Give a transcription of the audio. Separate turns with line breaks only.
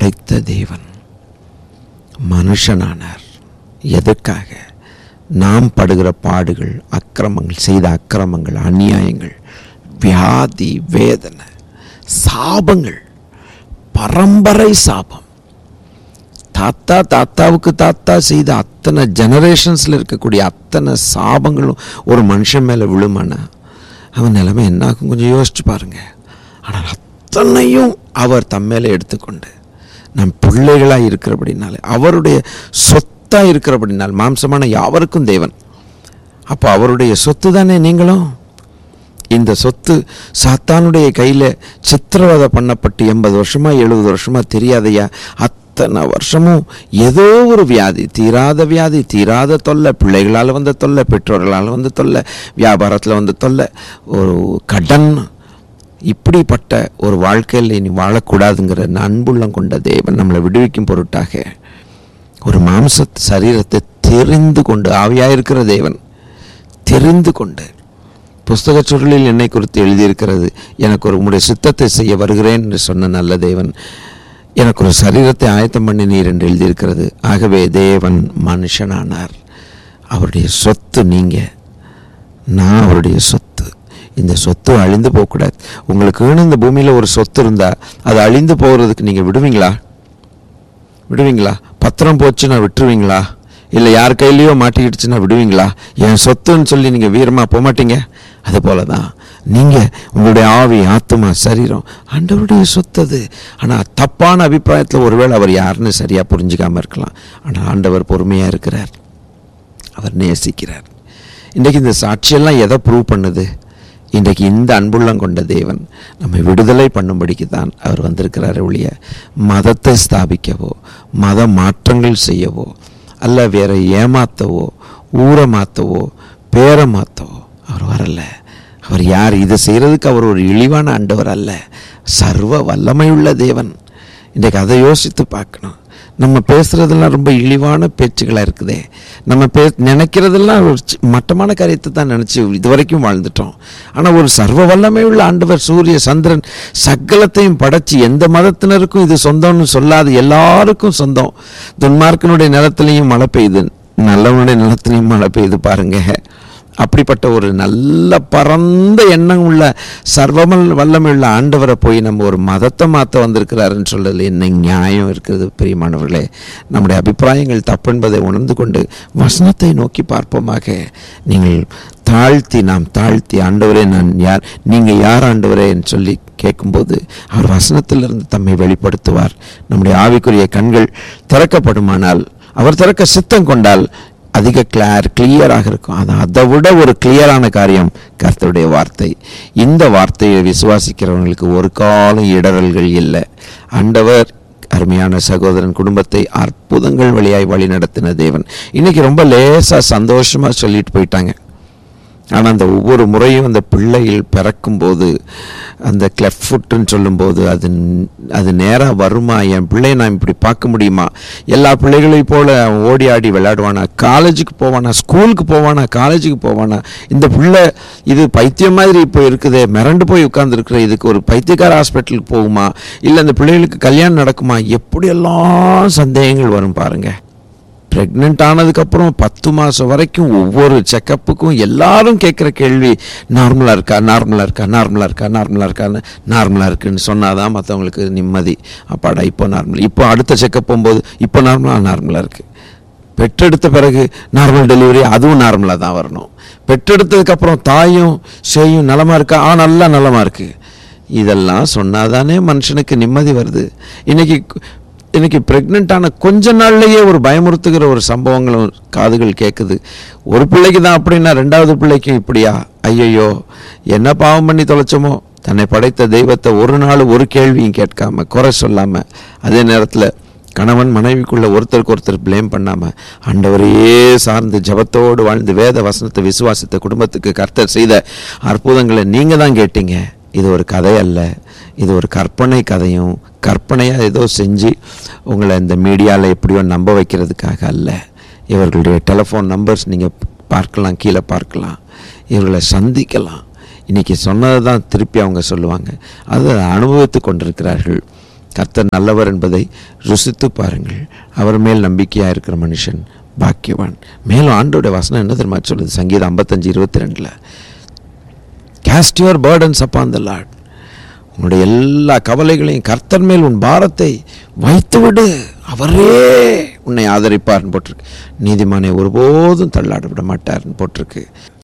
படைத்த தேவன் மனுஷனானார் எதற்காக நாம் படுகிற பாடுகள் அக்கிரமங்கள் செய்த அக்கிரமங்கள் அநியாயங்கள் வியாதி வேதனை சாபங்கள் பரம்பரை சாபம் தாத்தா தாத்தாவுக்கு தாத்தா செய்த அத்தனை ஜெனரேஷன்ஸில் இருக்கக்கூடிய அத்தனை சாபங்களும் ஒரு மனுஷன் மேலே விழுமானா அவன் நிலைமை என்ன ஆகும் கொஞ்சம் யோசிச்சு பாருங்க ஆனால் அத்தனையும் அவர் தம் மேலே எடுத்துக்கொண்டு நம் பிள்ளைகளாக இருக்கிறபடினால அவருடைய சொத்தாக இருக்கிறபடினால் மாம்சமான யாவருக்கும் தேவன் அப்போ அவருடைய சொத்து தானே நீங்களும் இந்த சொத்து சாத்தானுடைய கையில் சித்திரவதை பண்ணப்பட்டு எண்பது வருஷமா எழுபது வருஷமா தெரியாதையா அத்தனை வருஷமும் ஏதோ ஒரு வியாதி தீராத வியாதி தீராத தொல்லை பிள்ளைகளால் வந்த தொல்லை பெற்றோர்களால் வந்த தொல்லை வியாபாரத்தில் வந்த தொல்லை ஒரு கடன் இப்படிப்பட்ட ஒரு வாழ்க்கையில் இனி வாழக்கூடாதுங்கிற அன்புள்ளம் கொண்ட தேவன் நம்மளை விடுவிக்கும் பொருட்டாக ஒரு மாம்ச சரீரத்தை தெரிந்து கொண்டு ஆவியாயிருக்கிற தேவன் தெரிந்து கொண்டு புஸ்தக சுருளில் என்னை குறித்து எழுதியிருக்கிறது எனக்கு ஒரு உம்முடைய சித்தத்தை செய்ய வருகிறேன் என்று சொன்ன நல்ல தேவன் எனக்கு ஒரு சரீரத்தை ஆயத்தம் பண்ணினீர் என்று எழுதியிருக்கிறது ஆகவே தேவன் மனுஷனானார் அவருடைய சொத்து நீங்க நான் அவருடைய சொத்து இந்த சொத்து அழிந்து போகக்கூடாது உங்களுக்குன்னு இந்த பூமியில் ஒரு சொத்து இருந்தால் அது அழிந்து போகிறதுக்கு நீங்கள் விடுவீங்களா விடுவீங்களா பத்திரம் போச்சுன்னா விட்டுருவீங்களா இல்லை யார் கையிலையோ மாட்டிக்கிடுச்சுன்னா விடுவீங்களா என் சொத்துன்னு சொல்லி நீங்கள் வீரமாக போக மாட்டீங்க அது போல தான் நீங்கள் உங்களுடைய ஆவி ஆத்மா சரீரம் ஆண்டவருடைய சொத்து அது ஆனால் தப்பான அபிப்பிராயத்தில் ஒருவேளை அவர் யாருன்னு சரியாக புரிஞ்சிக்காமல் இருக்கலாம் ஆனால் ஆண்டவர் பொறுமையாக இருக்கிறார் அவர் நேசிக்கிறார் இன்றைக்கு இந்த சாட்சியெல்லாம் எதை ப்ரூவ் பண்ணுது இன்றைக்கு இந்த அன்புள்ளம் கொண்ட தேவன் நம்மை விடுதலை பண்ணும்படிக்கு தான் அவர் வந்திருக்கிறார் ஒழிய மதத்தை ஸ்தாபிக்கவோ மத மாற்றங்கள் செய்யவோ அல்ல வேற ஏமாத்தவோ ஊரை மாற்றவோ பேரை மாற்றவோ அவர் வரல அவர் யார் இதை செய்கிறதுக்கு அவர் ஒரு இழிவான ஆண்டவர் அல்ல சர்வ வல்லமையுள்ள தேவன் இன்றைக்கு அதை யோசித்து பார்க்கணும் நம்ம பேசுகிறதெல்லாம் ரொம்ப இழிவான பேச்சுகளாக இருக்குதே நம்ம பே நினைக்கிறதெல்லாம் ஒரு சி- மட்டமான காரியத்தை தான் நினச்சி இதுவரைக்கும் வாழ்ந்துட்டோம் ஆனால் ஒரு சர்வ வல்லமை உள்ள ஆண்டவர் சூரிய சந்திரன் சகலத்தையும் படைச்சு எந்த மதத்தினருக்கும் இது சொந்தம்னு சொல்லாது எல்லாருக்கும் சொந்தம் துன்மார்க்கனுடைய நிலத்திலையும் மழை பெய்யுது நல்லவனுடைய நிலத்திலையும் மழை பெய்யுது பாருங்க அப்படிப்பட்ட ஒரு நல்ல பரந்த எண்ணம் உள்ள சர்வமல் வல்லமையுள்ள ஆண்டவரை போய் நம்ம ஒரு மதத்தை மாற்ற வந்திருக்கிறாருன்னு சொல்றதுல என்ன நியாயம் இருக்கிறது பிரியமானவர்களே நம்முடைய அபிப்பிராயங்கள் தப்பு என்பதை உணர்ந்து கொண்டு வசனத்தை நோக்கி பார்ப்போமாக நீங்கள் தாழ்த்தி நாம் தாழ்த்தி ஆண்டவரே நான் யார் நீங்கள் யார் ஆண்டவரே என்று சொல்லி கேட்கும்போது அவர் வசனத்திலிருந்து தம்மை வெளிப்படுத்துவார் நம்முடைய ஆவிக்குரிய கண்கள் திறக்கப்படுமானால் அவர் திறக்க சித்தம் கொண்டால் அதிக கிளார் கிளியராக இருக்கும் அது அதை விட ஒரு கிளியரான காரியம் கர்த்தருடைய வார்த்தை இந்த வார்த்தையை விசுவாசிக்கிறவங்களுக்கு ஒரு காலம் இடரல்கள் இல்லை ஆண்டவர் அருமையான சகோதரன் குடும்பத்தை அற்புதங்கள் வழியாய் வழி நடத்தின தேவன் இன்னைக்கு ரொம்ப லேசா சந்தோஷமா சொல்லிட்டு போயிட்டாங்க ஆனால் அந்த ஒவ்வொரு முறையும் அந்த பிள்ளைகள் பிறக்கும்போது அந்த கிளெஃப்ட் ஃபுட்டுன்னு சொல்லும்போது அது அது நேராக வருமா என் பிள்ளையை நான் இப்படி பார்க்க முடியுமா எல்லா பிள்ளைகளையும் போல் அவன் ஓடி ஆடி விளையாடுவானா காலேஜுக்கு போவானா ஸ்கூலுக்கு போவானா காலேஜுக்கு போவானா இந்த பிள்ளை இது பைத்தியம் மாதிரி இப்போ இருக்குதே மிரண்டு போய் உட்காந்துருக்குற இதுக்கு ஒரு பைத்தியக்கார ஹாஸ்பிட்டலுக்கு போகுமா இல்லை அந்த பிள்ளைகளுக்கு கல்யாணம் நடக்குமா எப்படியெல்லாம் சந்தேகங்கள் வரும் பாருங்கள் ப்ரெக்னென்ட் ஆனதுக்கப்புறம் பத்து மாதம் வரைக்கும் ஒவ்வொரு செக்கப்புக்கும் எல்லாரும் கேட்குற கேள்வி நார்மலாக இருக்கா நார்மலாக இருக்கா நார்மலாக இருக்கா நார்மலாக இருக்கான்னு நார்மலாக இருக்குன்னு சொன்னாதான் மற்றவங்களுக்கு நிம்மதி அப்பாடா இப்போ நார்மல் இப்போ அடுத்த செக்கப் போகும்போது இப்போ நார்மலாக நார்மலாக இருக்குது பெற்றெடுத்த பிறகு நார்மல் டெலிவரி அதுவும் நார்மலாக தான் வரணும் பெற்றெடுத்ததுக்கப்புறம் தாயும் சேயும் நலமாக இருக்கா ஆ நல்லா நலமாக இருக்குது இதெல்லாம் சொன்னாதானே மனுஷனுக்கு நிம்மதி வருது இன்னைக்கு இன்னைக்கு pregnant ஆன கொஞ்ச நாள்லயே ஒரு பயமுறுத்துகிற ஒரு சம்பவங்களும் காதுகள் கேட்குது ஒரு பிள்ளைக்கு தான் அப்படின்னா ரெண்டாவது பிள்ளைக்கும் இப்படியா ஐயையோ என்ன பாவம் பண்ணி தொலைச்சோமோ தன்னை படைத்த தெய்வத்தை ஒரு நாள் ஒரு கேள்வியும் கேட்காம குறை சொல்லாம அதே நேரத்தில் கணவன் மனைவிக்குள்ள ஒருத்தருக்கு ஒருத்தர் ப்ளேம் பண்ணாம ஆண்டவரையே சார்ந்து ஜபத்தோடு வாழ்ந்து வேத வசனத்தை விசுவாசித்த குடும்பத்துக்கு கர்த்தர் செய்த அற்புதங்களை நீங்க தான் கேட்டீங்க இது ஒரு கதை அல்ல இது ஒரு கற்பனை கதையும் கற்பனையாக ஏதோ செஞ்சு உங்களை இந்த மீடியாவில் எப்படியோ நம்ப வைக்கிறதுக்காக அல்ல இவர்களுடைய டெலிஃபோன் நம்பர்ஸ் நீங்கள் பார்க்கலாம் கீழே பார்க்கலாம் இவர்களை சந்திக்கலாம் இன்றைக்கி சொன்னதை தான் திருப்பி அவங்க சொல்லுவாங்க அதை அனுபவித்து கொண்டிருக்கிறார்கள் கர்த்தர் நல்லவர் என்பதை ருசித்து பாருங்கள் அவர் மேல் நம்பிக்கையாக இருக்கிற மனுஷன் பாக்கியவான் மேலும் ஆண்டோடைய வசனம் என்ன தெரியுமா சொல்லுது சங்கீதம் ஐம்பத்தஞ்சு இருபத்தி ரெண்டில் cast your burdens upon the lord உன்னுடைய எல்லா கவலைகளையும் கர்த்தர் மேல் உன் பாரத்தை வைத்துவிடு அவரே உன்னை ஆதரிப்பார்னு போட்டிருக்கு நீதிமானை ஒருபோதும் தள்ளாட விட மாட்டார்னு போட்டிருக்கு